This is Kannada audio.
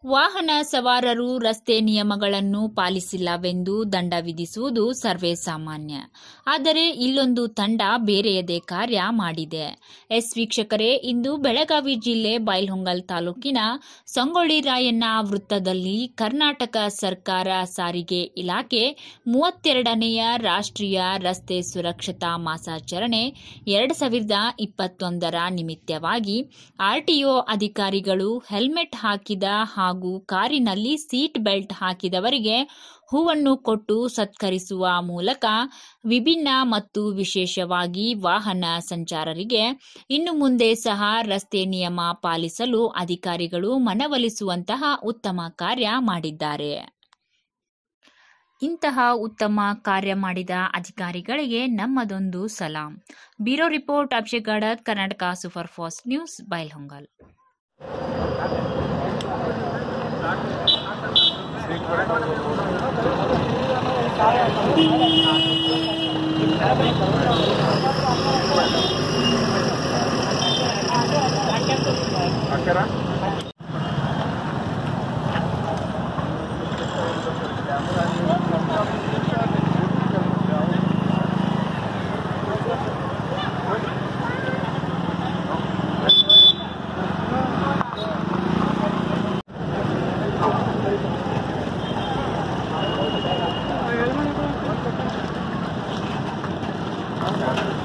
ವಾಹನ ಸವಾರರು ರಸ್ತೆ ನಿಯಮಗಳನ್ನು ಪಾಲಿಸಿಲ್ಲವೆಂದು ದಂಡ ವಿಧಿಸುವುದು ಸರ್ವೇ ಸಾಮಾನ್ಯ ಆದರೆ ಇಲ್ಲೊಂದು ತಂಡ ಬೇರೆಯದೇ ಕಾರ್ಯ ಮಾಡಿದೆ ಎಸ್ ವೀಕ್ಷಕರೇ ಇಂದು ಬೆಳಗಾವಿ ಜಿಲ್ಲೆ ಬೈಲ್ಹೊಂಗಲ್ ತಾಲೂಕಿನ ಸಂಗೊಳ್ಳಿ ರಾಯಣ್ಣ ವೃತ್ತದಲ್ಲಿ ಕರ್ನಾಟಕ ಸರ್ಕಾರ ಸಾರಿಗೆ ಇಲಾಖೆ ಮೂವತ್ತೆರಡನೆಯ ರಾಷ್ಟ್ರೀಯ ರಸ್ತೆ ಸುರಕ್ಷತಾ ಮಾಸಾಚರಣೆ ಎರಡು ಸಾವಿರದ ಇಪ್ಪತ್ತೊಂದರ ನಿಮಿತ್ತವಾಗಿ ಆರ್ಟಿಒ ಅಧಿಕಾರಿಗಳು ಹೆಲ್ಮೆಟ್ ಹಾಕಿದ ಹಾಗೂ ಕಾರಿನಲ್ಲಿ ಸೀಟ್ ಬೆಲ್ಟ್ ಹಾಕಿದವರಿಗೆ ಹೂವನ್ನು ಕೊಟ್ಟು ಸತ್ಕರಿಸುವ ಮೂಲಕ ವಿಭಿನ್ನ ಮತ್ತು ವಿಶೇಷವಾಗಿ ವಾಹನ ಸಂಚಾರರಿಗೆ ಇನ್ನು ಮುಂದೆ ಸಹ ರಸ್ತೆ ನಿಯಮ ಪಾಲಿಸಲು ಅಧಿಕಾರಿಗಳು ಮನವೊಲಿಸುವಂತಹ ಉತ್ತಮ ಕಾರ್ಯ ಮಾಡಿದ್ದಾರೆ ಇಂತಹ ಉತ್ತಮ ಕಾರ್ಯ ಮಾಡಿದ ಅಧಿಕಾರಿಗಳಿಗೆ ನಮ್ಮದೊಂದು ಸಲಾಂ bureau report Abhishek Gadad Karnataka super fast news Bailhongal Thank you.